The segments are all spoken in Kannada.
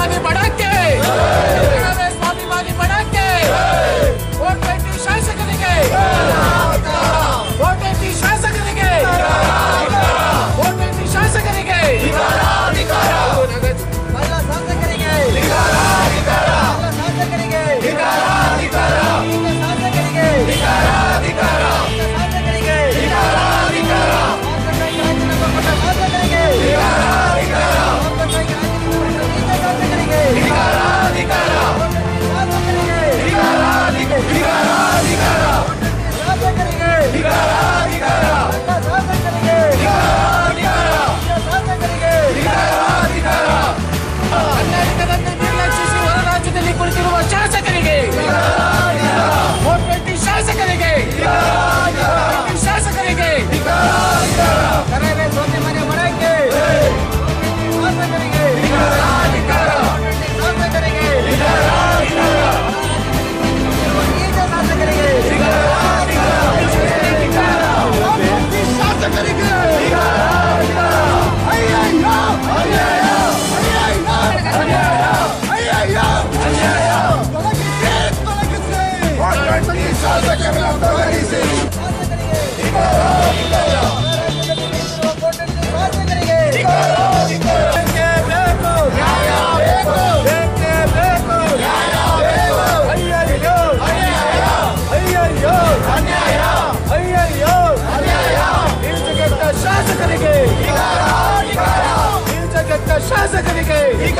ಸ್ವಾಭಿಮಾನಿ ಬಡಕ್ಕೆ ಸ್ವಾಭಿಮಾನಿ ಬಡಕ್ಕೆ ವೋಟ್ ಗಟ್ಟಿ ಶಾಸಕರಿಗೆ ವೋಟ್ ಗಟ್ಟಿ ಶಾಸಕರಿಗೆ ವೋಟ್ ಗಟ್ಟಿ ಶಾಸಕರಿಗೆ ಕಳ್ಳ ಶಾಸಕರಿಗೆ ಕಳ್ಳ ಶಾಸಕರಿಗೆ ಈಗ ಶಾಸಕರಿಗೆ ಈಗ ಶಾಸಕರಿಗೆ ಮಾರ್ಕಂಡೇಯ ರಾಜೀನಾಮೆ ಕೊಟ್ಟ ಶಾಸಕರಿಗೆ ಮಾರ್ಕಂಡೇಯ ರಾಜೀನಾಮೆ ಕೊಟ್ಟ ಶಾಸಕರಿಗೆ ಶಾಸಕರಿಗೆ ಶಾಸಕರಿಗೆ ಶಾಸಕರಿಗೆ ಕರ್ನಾಟಕದಲ್ಲಿ ನಿರ್ಲಕ್ಷಿಸಿ ಹೊರ ರಾಜ್ಯದಲ್ಲಿ ಕುಳಿತಿರುವ ಶಾಸಕರಿಗೆ ವೋಟ್ ಗಟ್ಟಿ ಶಾಸಕರಿಗೆ ಶಾಸಕರಿಗೆ ಕರಾವಳಿ ಸ್ವಾಭಿಮಾನಿ ಬರಕ್ಕೆ ಶಾಸಕರಿಗೆ ಶಾಸಕರಿಗೆ ಈಗ ಶಾಸಕರಿಗೆ ಶಾಸಕರಿಗೆ ಶಾಸಕರಿಗೆ ಶಾಸಕರಿಗೆ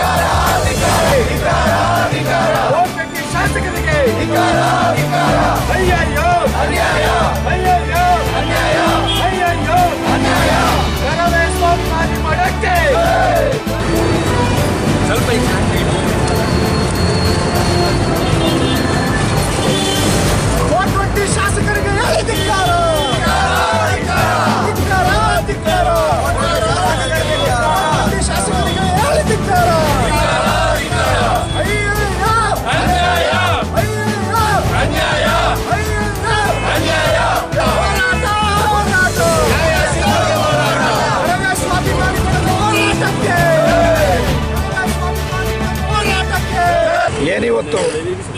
ಶಾಸಕರಿಗೆ ಅಯ್ಯಯ್ಯೋ ಅಯ್ಯಯ್ಯೋ ಅಯ್ಯಯ್ಯೋ ಕರವೇ ಸ್ವಾಭಿಮಾನಿ ಮಾಡಕ್ಕೆ ಸ್ವಲ್ಪ ಒಟ್ಟು ಶಾಸಕರಿಗೆ ಹೇಳಿದಿದ್ದಾರ ಶಾಸಕರಿಗೆ ಹೇಳಿದಿದ್ದಾರ ಏನಿವತ್ತು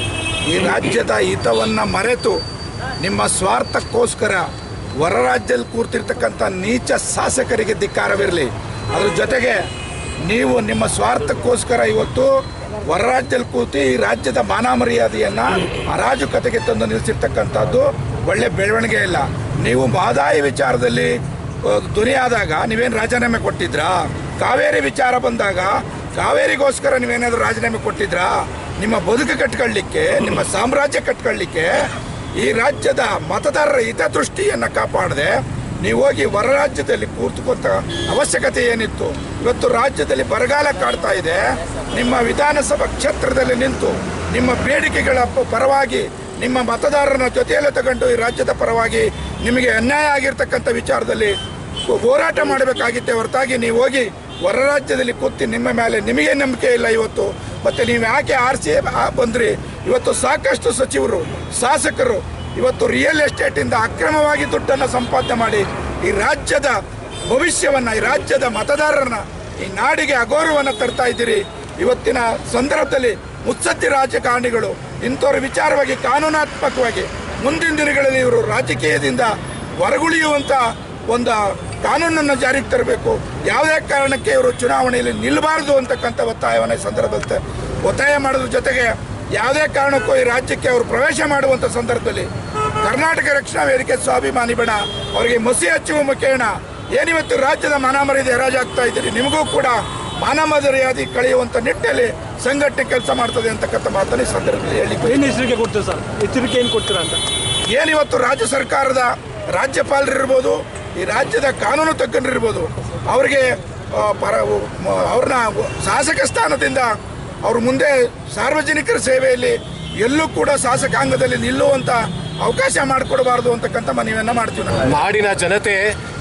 ಈ ರಾಜ್ಯದ ಹಿತವನ್ನು ಮರೆತು ನಿಮ್ಮ ಸ್ವಾರ್ಥಕ್ಕೋಸ್ಕರ ಹೊರ ರಾಜ್ಯದಲ್ಲಿ ಕೂರ್ತಿರ್ತಕ್ಕಂಥ ನೀಚ ಶಾಸಕರಿಗೆ ಧಿಕ್ಕಾರವಿರಲಿ ಅದ್ರ ಜೊತೆಗೆ ನೀವು ನಿಮ್ಮ ಸ್ವಾರ್ಥಕ್ಕೋಸ್ಕರ ಇವತ್ತು ಹೊರ ರಾಜ್ಯದಲ್ಲಿ ಕೂತಿ ಈ ರಾಜ್ಯದ ಮಾನ ಮರ್ಯಾದೆಯನ್ನು ಅರಾಜಕತೆಗೆ ತಂದು ನಿಲ್ಲಿಸಿರ್ತಕ್ಕಂಥದ್ದು ಒಳ್ಳೆ ಬೆಳವಣಿಗೆ ಇಲ್ಲ ನೀವು ಮಹದಾಯಿ ವಿಚಾರದಲ್ಲಿ ಆ, ಧ್ವನಿಯಾದಾಗ ನೀವೇನು ರಾಜೀನಾಮೆ ಕೊಟ್ಟಿದ್ರಾ ಕಾವೇರಿ ವಿಚಾರ ಬಂದಾಗ ಕಾವೇರಿಗೋಸ್ಕರ ನೀವೇನಾದ್ರೂ ರಾಜೀನಾಮೆ ಕೊಟ್ಟಿದ್ರಾ ನಿಮ್ಮ ಬದುಕು ಕಟ್ಕೊಳ್ಳಿಕ್ಕೆ ನಿಮ್ಮ ಸಾಮ್ರಾಜ್ಯ ಕಟ್ಕೊಳ್ಳಿಕ್ಕೆ ಈ ರಾಜ್ಯದ ಮತದಾರರ ಹಿತದೃಷ್ಟಿಯನ್ನು ಕಾಪಾಡದೆ ನೀವು ಹೋಗಿ ಹೊರ ರಾಜ್ಯದಲ್ಲಿ ಕೂರ್ತುಕೊಂತ ಅವಶ್ಯಕತೆ ಏನಿತ್ತು ಇವತ್ತು ರಾಜ್ಯದಲ್ಲಿ ಬರಗಾಲ ಕಾಡ್ತಾ ಇದೆ ನಿಮ್ಮ ವಿಧಾನಸಭಾ ಕ್ಷೇತ್ರದಲ್ಲಿ ನಿಂತು ನಿಮ್ಮ ಬೇಡಿಕೆಗಳ ಪ- ಪರವಾಗಿ ನಿಮ್ಮ ಮತದಾರರನ್ನ ಜೊತೆಯಲ್ಲೇ ತಗೊಂಡು ಈ ರಾಜ್ಯದ ಪರವಾಗಿ ನಿಮಗೆ ಅನ್ಯಾಯ ಆಗಿರ್ತಕ್ಕಂಥ ವಿಚಾರದಲ್ಲಿ ಹೋ- ಹೋರಾಟ ಮಾಡಬೇಕಾಗಿತ್ತೆ ಹೊರತಾಗಿ ನೀವು ಹೋಗಿ ಹೊರ ರಾಜ್ಯದಲ್ಲಿ ಕೂತಿ ನಿಮ್ಮ ಮೇಲೆ ನಿಮಗೆ ನಂಬಿಕೆ ಇಲ್ಲ ಇವತ್ತು ಮತ್ತೆ ನೀವು ಯಾಕೆ ಆರಿಸಿ ಬಂದ್ರಿ ಇವತ್ತು ಸಾಕಷ್ಟು ಸಚಿವರು ಶಾಸಕರು ಇವತ್ತು ರಿಯಲ್ ಎಸ್ಟೇಟಿಂದ ಅಕ್ರಮವಾಗಿ ದುಡ್ಡನ್ನು ಸಂಪಾದನೆ ಮಾಡಿ ಈ ರಾಜ್ಯದ ಭವಿಷ್ಯವನ್ನ ಈ ರಾಜ್ಯದ ಮತದಾರರನ್ನ ಈ ನಾಡಿಗೆ ಅಗೌರವವನ್ನು ತರ್ತಾ ಇದ್ದೀರಿ ಇವತ್ತಿನ ಸಂದರ್ಭದಲ್ಲಿ ಮುತ್ಸದ್ದಿ ರಾಜಕಾರಣಿಗಳು ಇಂಥವ್ರ ವಿಚಾರವಾಗಿ ಕಾನೂನಾತ್ಮಕವಾಗಿ ಮುಂದಿನ ದಿನಗಳಲ್ಲಿ ಇವರು ರಾಜಕೀಯದಿಂದ ಹೊರಗುಳಿಯುವಂತ ಒಂದು ಕಾನೂನನ್ನು ಜಾರಿಗೆ ತರಬೇಕು ಯಾವುದೇ ಕಾರಣಕ್ಕೆ ಇವರು ಚುನಾವಣೆಯಲ್ಲಿ ನಿಲ್ಲಬಾರದು ಅಂತಕ್ಕಂಥ ಒತ್ತಾಯವನ್ನು ಈ ಸಂದರ್ಭದಲ್ಲಿ ತ- ಒತ್ತಾಯ ಮಾಡೋದ್ರ ಜೊತೆಗೆ ಯಾವುದೇ ಕಾರಣಕ್ಕೂ ಈ ರಾಜ್ಯಕ್ಕೆ ಅವರು ಪ್ರವೇಶ ಮಾಡುವಂಥ ಸಂದರ್ಭದಲ್ಲಿ ಕರ್ನಾಟಕ ರಕ್ಷಣಾ ವೇದಿಕೆ ಸ್ವಾಭಿಮಾನಿ ಬಣ ಅವರಿಗೆ ಮಸಿ ಹಚ್ಚುವ ಮುಖೇನ ಏನಿವತ್ತು ರಾಜ್ಯದ ಮಾನಮರ್ಯಾದೆ ಹರಾಜಾಗ್ತಾ ಇದ್ದೀರಿ ನಿಮಗೂ ಕೂಡ ಮಾನಮರ್ಯಾದೆ ಕಳೆಯುವಂಥ ನಿಟ್ಟಿನಲ್ಲಿ ಸಂಘಟನೆ ಕೆಲಸ ಮಾಡ್ತದೆ ಅಂತಕ್ಕಂಥ ಮಾತನ್ನು ಈ ಸಂದರ್ಭದಲ್ಲಿ ಹೇಳಿ ಏನು ಎಚ್ಚರಿಕೆ ಕೊಡ್ತೀರಾ ಸರ್ ಎಚ್ಚರಿಕೆ ಏನು ಕೊಡ್ತೀರಾ ಅಂತ ಏನಿವತ್ತು ರಾಜ್ಯ ಸರ್ಕಾರದ ರಾಜ್ಯಪಾಲರಿರ್ಬೋದು ಈ ರಾಜ್ಯದ ಕಾನೂನು ತಜ್ಞರಿರ್ಬೋದು ಅವರಿಗೆ ಆ, ಪರ ಮ- ಅವ್ರನ್ನ ಶಾಸಕ ಸ್ಥಾನದಿಂದ ಅವ್ರ ಮುಂದೆ ಸಾರ್ವಜನಿಕರ ಸೇವೆಯಲ್ಲಿ ಎಲ್ಲೂ ಕೂಡ ಶಾಸಕಾಂಗದಲ್ಲಿ ನಿಲ್ಲುವಂತ ಅವಕಾಶ ಮಾಡಿಕೊಡಬಾರದು ಅಂತಕ್ಕಂಥ ಮನವಿಯನ್ನ ಮಾಡ್ತೀವಿ ನಾವು ನಾಡಿನ ಜನತೆ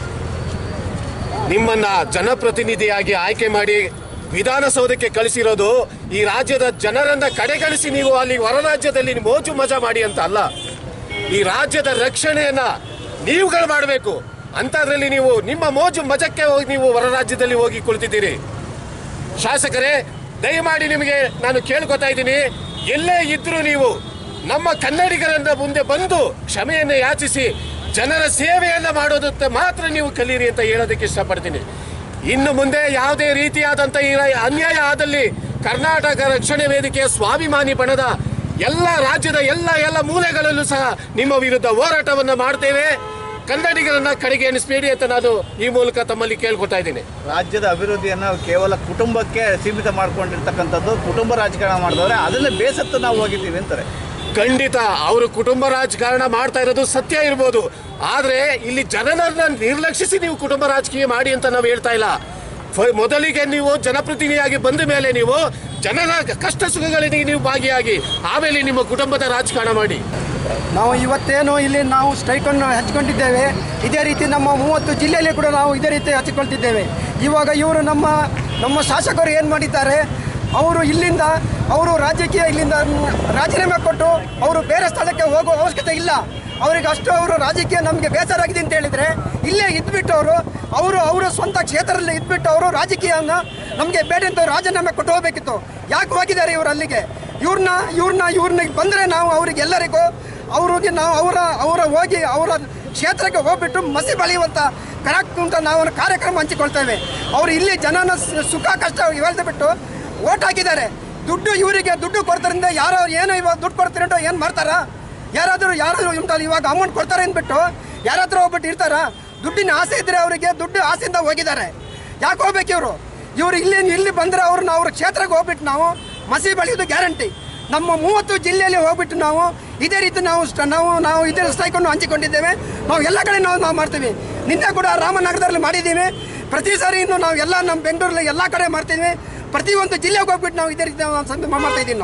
ನಿಮ್ಮನ್ನ ಜನಪ್ರತಿನಿಧಿಯಾಗಿ ಆಯ್ಕೆ ಮಾಡಿ ವಿಧಾನಸೌಧಕ್ಕೆ ಕಳಿಸಿರೋದು ಈ ರಾಜ್ಯದ ಜನರನ್ನ ಕಡೆಗಣಿಸಿ ನೀವು ಅಲ್ಲಿ ಹೊರ ರಾಜ್ಯದಲ್ಲಿ ಮೋಜು ಮಜಾ ಮಾಡಿ ಅಂತ ಅಲ್ಲ ಈ ರಾಜ್ಯದ ರಕ್ಷಣೆಯನ್ನ ನೀವುಗಳು ಮಾಡಬೇಕು ಅಂತದ್ರಲ್ಲಿ ನೀವು ನಿಮ್ಮ ಮೋಜು ಮಜಕ್ಕೆ ಹೋಗಿ ನೀವು ಹೊರ ರಾಜ್ಯದಲ್ಲಿ ಹೋಗಿ ಕುಳಿತಿದ್ದೀರಿ ಶಾಸಕರೇ ದಯಮಾಡಿ ನಿಮಗೆ ನಾನು ಕೇಳ್ಕೊತಾ ಇದ್ದೀನಿ ಎಲ್ಲೇ ಇದ್ರು ನೀವು ನಮ್ಮ ಕನ್ನಡಿಗರನ್ನ ಮುಂದೆ ಬಂದು ಕ್ಷಮೆಯನ್ನ ಯಾಚಿಸಿ ಜನರ ಸೇವೆಯನ್ನ ಮಾಡೋದಕ್ಕೆ ಮಾತ್ರ ನೀವು ಕಲೀರಿ ಅಂತ ಹೇಳೋದಕ್ಕೆ ಇಷ್ಟಪಡ್ತೀನಿ ಇನ್ನು ಮುಂದೆ ಯಾವುದೇ ರೀತಿಯಾದಂಥ ಈ ರ- ಅನ್ಯಾಯ ಆದಲ್ಲಿ ಕರ್ನಾಟಕ ರಕ್ಷಣೆ ವೇದಿಕೆಯ ಸ್ವಾಭಿಮಾನಿ ಬಣದ ಎಲ್ಲ ರಾಜ್ಯದ ಎಲ್ಲ ಎಲ್ಲ ಮೂಲೆಗಳಲ್ಲೂ ಸಹ ನಿಮ್ಮ ವಿರುದ್ಧ ಹೋರಾಟವನ್ನ ಮಾಡ್ತೇವೆ ಕನ್ನಡಿಗರನ್ನ ಕಡೆಗೆ ಎಣಿಸ್ಬೇಡಿ ಅಂತ ನಾನು ಈ ಮೂಲಕ ತಮ್ಮಲ್ಲಿ ಕೇಳ್ಕೊತಾ ಇದ್ದೀನಿ ರಾಜ್ಯದ ಅಭಿವೃದ್ಧಿಯನ್ನು ಕೇವಲ ಕುಟುಂಬಕ್ಕೆ ಸೀಮಿತ ಮಾಡ್ಕೊಂಡಿರ್ತಕ್ಕಂಥದ್ದು ಕುಟುಂಬ ರಾಜಕಾರಣ ಮಾಡಿದವ್ರೆ ಅದನ್ನ ಬೇಸತ್ತು ನಾವು ಹೋಗಿದ್ದೀವಿ ಅಂತಾರೆ ಖಂಡಿತ ಅವರು ಕುಟುಂಬ ರಾಜಕಾರಣ ಮಾಡ್ತಾ ಇರೋದು ಸತ್ಯ ಇರ್ಬೋದು ಆದ್ರೆ ಇಲ್ಲಿ ಜನರನ್ನ ನಿರ್ಲಕ್ಷಿಸಿ ನೀವು ಕುಟುಂಬ ರಾಜಕೀಯ ಮಾಡಿ ಅಂತ ನಾವು ಹೇಳ್ತಾ ಇಲ್ಲ ಫ- ಮೊದಲಿಗೆ ನೀವು ಜನಪ್ರತಿನಿಧಿಯಾಗಿ ಬಂದ ಮೇಲೆ ನೀವು ಜನರ ಕಷ್ಟ ಸುಖಗಳಿಗೆ ನೀವು ಭಾಗಿಯಾಗಿ ಆಮೇಲೆ ನಿಮ್ಮ ಕುಟುಂಬದ ರಾಜಕಾರಣ ಮಾಡಿ ನಾವು ಇವತ್ತೇನು ಇಲ್ಲಿ ನಾವು ಸ್ಟ್ರೈಕನ್ನು ಹಚ್ಕೊಂಡಿದ್ದೇವೆ ಇದೇ ರೀತಿ ನಮ್ಮ ಮೂವತ್ತು ಜಿಲ್ಲೆಯಲ್ಲಿ ಕೂಡ ನಾವು ಇದೇ ರೀತಿ ಹಚ್ಚಿಕೊಳ್ತಿದ್ದೇವೆ ಇವಾಗ ಇವರು ನಮ್ಮ ನಮ್ಮ ಶಾಸಕರು ಏನು ಮಾಡಿದ್ದಾರೆ ಅವರು ಇಲ್ಲಿಂದ ಅವರು ರಾಜಕೀಯ ಇಲ್ಲಿಂದ ರಾಜೀನಾಮೆ ಕೊಟ್ಟು ಅವರು ಬೇರೆ ಸ್ಥಳಕ್ಕೆ ಹೋಗುವ ಅವಶ್ಯಕತೆ ಇಲ್ಲ ಅವರಿಗೆ ಅಷ್ಟು ಅವರು ರಾಜಕೀಯ ನಮಗೆ ಬೇಸರಾಗಿದೆ ಅಂತ ಹೇಳಿದರೆ ಇಲ್ಲೇ ಇದ್ಬಿಟ್ಟು ಅವರು ಅವರು ಅವರ ಸ್ವಂತ ಕ್ಷೇತ್ರದಲ್ಲಿ ಇದ್ಬಿಟ್ಟು ಅವರು ರಾಜಕೀಯನ ನಮಗೆ ಬೇಡ ಅಂತ ರಾಜೀನಾಮೆ ಕೊಟ್ಟು ಹೋಗಬೇಕಿತ್ತು ಯಾಕೆ ಹೋಗಿದ್ದಾರೆ ಇವರು ಅಲ್ಲಿಗೆ ಇವ್ರನ್ನ ಇವ್ರನ್ನ ಇವ್ರನ್ನ ಬಂದರೆ ನಾವು ಅವ್ರಿಗೆ ಎಲ್ಲರಿಗೂ ಅವ್ರಿಗೆ ನಾವು ಅವರ ಅವರ ಹೋಗಿ ಅವರ ಕ್ಷೇತ್ರಕ್ಕೆ ಹೋಗ್ಬಿಟ್ಟು ಮಸಿ ಬಳಿಯುವಂಥ ಕರೆಕ್ಟ್ ಅಂತ ನಾವು ಒಂದು ಕಾರ್ಯಕ್ರಮ ಹಂಚಿಕೊಳ್ತೇವೆ ಅವರು ಇಲ್ಲಿ ಜನನ ಸ- ಸುಖ ಕಷ್ಟ ಹೇಳ್ದು ಬಿಟ್ಟು ಓಟ್ ಹಾಕಿದ್ದಾರೆ ದುಡ್ಡು ಇವರಿಗೆ ದುಡ್ಡು ಕೊಡ್ತಾರಿಂದ ಯಾರೋ ಏನೋ ಇವಾಗ ದುಡ್ಡು ಕೊಡ್ತಾರೆ ಅಂತ ಏನು ಮಾಡ್ತಾರ ಯಾರಾದರೂ ಯಾರಾದರೂ ಇಂಥಲ್ಲಿ ಇವಾಗ ಅಮೌಂಟ್ ಕೊಡ್ತಾರೆ ಅಂದ್ಬಿಟ್ಟು ಯಾರಾದರೂ ಹೋಗ್ಬಿಟ್ಟು ಇರ್ತಾರ ದುಡ್ಡಿನ ಆಸೆ ಇದ್ದರೆ ಅವರಿಗೆ ದುಡ್ಡು ಆಸೆಯಿಂದ ಹೋಗಿದ್ದಾರೆ ಯಾಕೆ ಹೋಗ್ಬೇಕು ಇವರು ಇವರು ಇಲ್ಲಿ ಇಲ್ಲಿ ಬಂದರೆ ಅವ್ರನ್ನ ಅವ್ರ ಕ್ಷೇತ್ರಕ್ಕೆ ಹೋಗ್ಬಿಟ್ಟು ನಾವು ಮಸಿ ಬೆಳೆಯೋದು ಗ್ಯಾರಂಟಿ ನಮ್ಮ ಮೂವತ್ತು ಜಿಲ್ಲೆಯಲ್ಲಿ ಹೋಗ್ಬಿಟ್ಟು ನಾವು ಇದೇ ರೀತಿ ನಾವು ಸ್ಟ- ನಾವು ನಾವು ಇದೇ ಸ್ಟ್ರೈಕನ್ನು ಹಂಚಿಕೊಂಡಿದ್ದೇವೆ ನಾವು ಎಲ್ಲ ಕಡೆ ನಾವು ನಾವು ಮಾಡ್ತೀವಿ ನಿನ್ನೆ ಕೂಡ ರಾಮನಗರದಲ್ಲಿ ಮಾಡಿದ್ದೀವಿ ಪ್ರತಿ ಸಾರಿ ಇನ್ನು ನಾವು ಎಲ್ಲ ನಮ್ಮ ಬೆಂಗಳೂರಲ್ಲಿ ಎಲ್ಲ ಕಡೆ ಮಾಡ್ತೀವಿ ಪ್ರತಿಯೊಂದು ಜಿಲ್ಲೆಗೆ ಹೋಗ್ಬಿಟ್ಟು ನಾವು ಇದೇ ರೀತಿ ನಾವು ಸಂತ- ಮಾಡ್ತಾ ಇದ್ದೀವಿ ನಾವು